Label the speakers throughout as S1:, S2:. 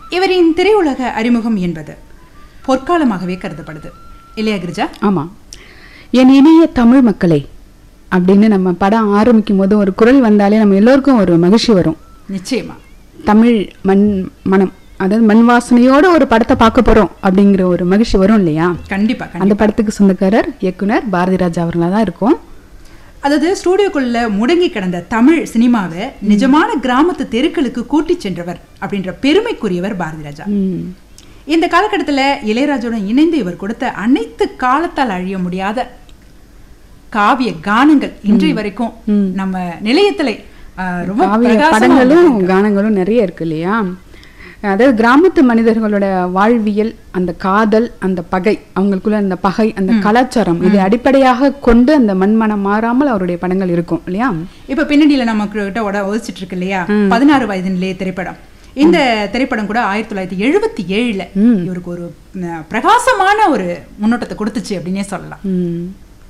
S1: இவரின் திரையுலக அறிமுகம் என்பது பொற்காலமாகவே கருதப்படுது இல்லையா கிரிஜா
S2: ஆமாம் என் இனிய தமிழ் மக்களே அப்படின்னு நம்ம படம் ஆரம்பிக்கும் போது ஒரு குரல் வந்தாலே நம்ம எல்லோருக்கும் ஒரு மகிழ்ச்சி வரும்
S1: நிச்சயமா
S2: தமிழ் மண் மனம் அதாவது மண் வாசனையோட ஒரு படத்தை பார்க்க போறோம் அப்படிங்கிற ஒரு மகிழ்ச்சி வரும் இல்லையா
S1: கண்டிப்பா கண்டிப்பா
S2: அந்த படத்துக்கு சொந்தக்காரர் இயக்குனர் பாரதிராஜா அவர்களாக தான் இருக்கும்
S1: அதாவது ஸ்டூடியோக்குள்ள முடங்கி கிடந்த தமிழ் சினிமாவை நிஜமான கிராமத்து தெருக்களுக்கு கூட்டிச் சென்றவர் அப்படின்ற பெருமைக்குரியவர் பாரதி ராஜா
S2: ம்.
S1: இந்த காலகட்டத்துல இளையராஜுடன் இணைந்து இவர் கொடுத்த அனைத்து காலத்தால் அழிய முடியாத காவிய கானங்கள் இன்றைய வரைக்கும் நம்ம நிலையத்துல ஆஹ், ரொம்ப
S2: காவிய
S1: பிரகாசமா
S2: படங்களும் கானங்களும் நிறைய இருக்கு இல்லையா அதாவது கிராமத்து மனிதர்களோட வாழ்வியல் அந்த காதல் அந்த பகை அவங்களுக்குள்ள அந்த பகை அந்த கலாச்சாரம் இதை அடிப்படையாக கொண்டு அந்த மண்மனம் மாறாமல் அவருடைய படங்கள் இருக்கும் இல்லையா
S1: இப்ப பின்னணியில நமக்கு கிட்ட உட ஒதிச்சிட்டு இருக்கு இல்லையா பதினாறு வயது நிலைய திரைப்படம் இந்த திரைப்படம் கூட ஆயிரத்தி தொள்ளாயிரத்தி எழுபத்தி ஏழுல இவருக்கு ஒரு அஹ், பிரகாசமான ஒரு முன்னோட்டத்தை கொடுத்துச்சு அப்படின்னே சொல்லலாம்
S2: ம்.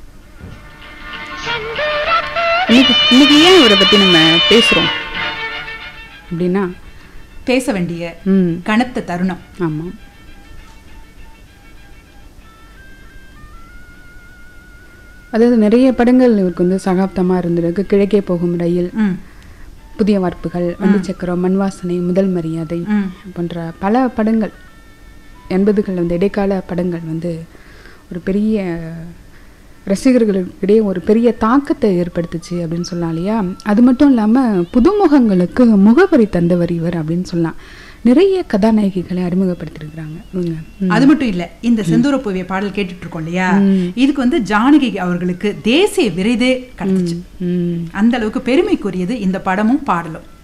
S2: இன்னைக்கு இன்னைக்கு ஏன் இவரை பத்தி நம்ம பேசுறோம் அப்படின்னா
S1: பேச வேண்டிய
S2: ம்
S1: கனத்த தருணம்
S2: ஆமாம் அதாவது நிறைய படங்கள் இவருக்கு வந்து சகாப்தமாக இருந்திருக்கு கிழக்கே போகும் ரயில்
S1: ம்
S2: புதிய வார்ப்புகள் வண்டி சக்கரம் மண் வாசனை முதல் மரியாதை
S1: ம்
S2: போன்ற பல படங்கள் எண்பதுகள் வந்து இடைக்கால படங்கள் வந்து ஒரு பெரிய ரசிகர்களுக்கிடையே ஒரு பெரிய தாக்கத்தை ஏற்படுத்துச்சு அப்படின்னு சொல்லலாம் இல்லையா அது மட்டும் இல்லாமல் புதுமுகங்களுக்கு முகவரி தந்தவர் இவர் அப்படின்னு சொல்லலாம் நிறைய கதாநாயகிகளை அறிமுகப்படுத்தியிருக்கிறாங்க இவங்க ம்.
S1: அது மட்டும் இல்ல இந்த செந்தூர பூவிய பாடல் கேட்டுட்டு இருக்கோம் இல்லையா இதுக்கு வந்து ஜானகி அவர்களுக்கு தேசிய விருதே கிடைச்சிச்சு
S2: ம்
S1: அந்த அளவுக்கு பெருமைக்குரியது இந்த படமும் பாடலும்